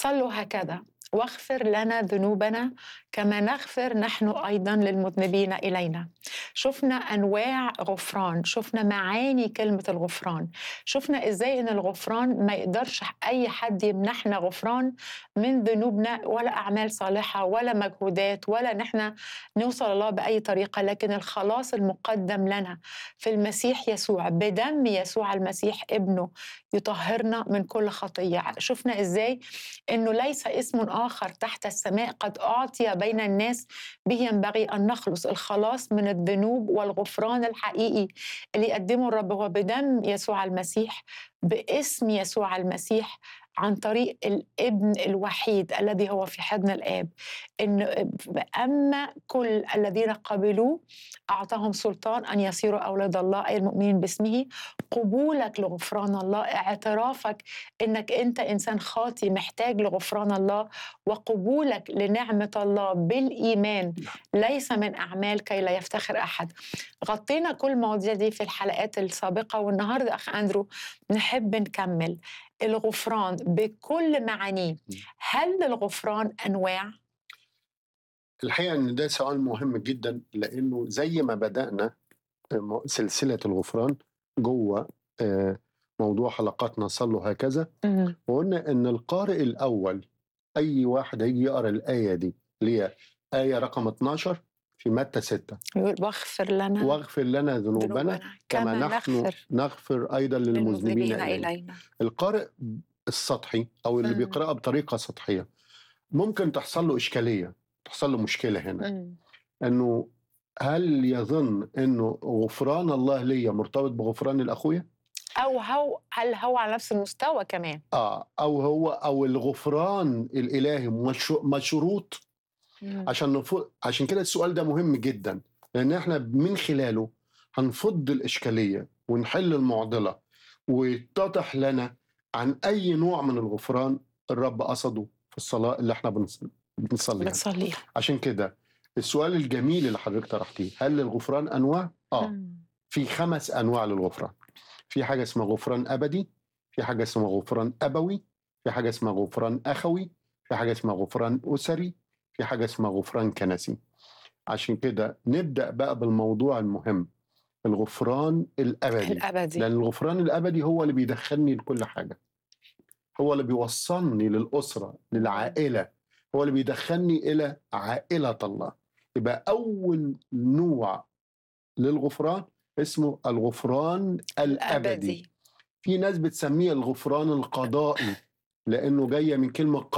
صلوا هكذا واغفر لنا ذنوبنا كما نغفر نحن ايضا للمذنبين الينا شفنا انواع غفران شفنا معاني كلمه الغفران شفنا ازاي ان الغفران ما يقدرش اي حد يمنحنا غفران من ذنوبنا ولا اعمال صالحه ولا مجهودات ولا نحن نوصل الله باي طريقه لكن الخلاص المقدم لنا في المسيح يسوع بدم يسوع المسيح ابنه يطهرنا من كل خطيه شفنا ازاي انه ليس اسم اخر تحت السماء قد اعطي بين الناس به ينبغي ان نخلص الخلاص من الذنوب والغفران الحقيقي اللي يقدمه الرب هو بدم يسوع المسيح باسم يسوع المسيح عن طريق الابن الوحيد الذي هو في حضن الاب ان اما كل الذين قبلوه اعطاهم سلطان ان يصيروا اولاد الله اي المؤمنين باسمه قبولك لغفران الله اعترافك انك انت انسان خاطي محتاج لغفران الله وقبولك لنعمه الله بالايمان ليس من اعمال كي لا يفتخر احد غطينا كل المواضيع دي في الحلقات السابقه والنهارده اخ اندرو نحب نكمل الغفران بكل معانيه هل للغفران انواع الحقيقه ان ده سؤال مهم جدا لانه زي ما بدانا سلسله الغفران جوه آه، موضوع حلقاتنا صلوا هكذا مم. وقلنا ان القارئ الاول اي واحد هيجي يقرا الايه دي اللي هي ايه رقم 12 في متى 6 يقول واغفر لنا واغفر لنا ذنوبنا كما نحن نغفر نغفر ايضا للمذنبين للمذنبين الينا الينا القارئ السطحي او اللي مم. بيقراها بطريقه سطحيه ممكن تحصل له اشكاليه تحصل له مشكله هنا مم. انه هل يظن انه غفران الله ليا مرتبط بغفران الاخويا؟ او هو هل هو على نفس المستوى كمان اه او هو او الغفران الالهي مش- مشروط مم. عشان نفض عشان كده السؤال ده مهم جدا لان احنا من خلاله هنفض الاشكاليه ونحل المعضله ويتضح لنا عن اي نوع من الغفران الرب قصده في الصلاه اللي احنا بنص- بنصليها بتصليها عشان كده السؤال الجميل اللي حضرتك طرحتيه هل للغفران انواع؟ اه مم. في خمس انواع للغفران في حاجه اسمها غفران ابدي في حاجه اسمها غفران ابوي في حاجه اسمها غفران اخوي في حاجه اسمها غفران اسري في حاجه اسمها غفران كنسي عشان كده نبدا بقى بالموضوع المهم الغفران الابدي الابدي لان الغفران الابدي هو اللي بيدخلني لكل حاجه هو اللي بيوصلني للاسره للعائله هو اللي بيدخلني الى عائله الله يبقى اول نوع للغفران اسمه الغفران الابدي الابدي في ناس بتسميه الغفران القضائي لانه جايه من كلمه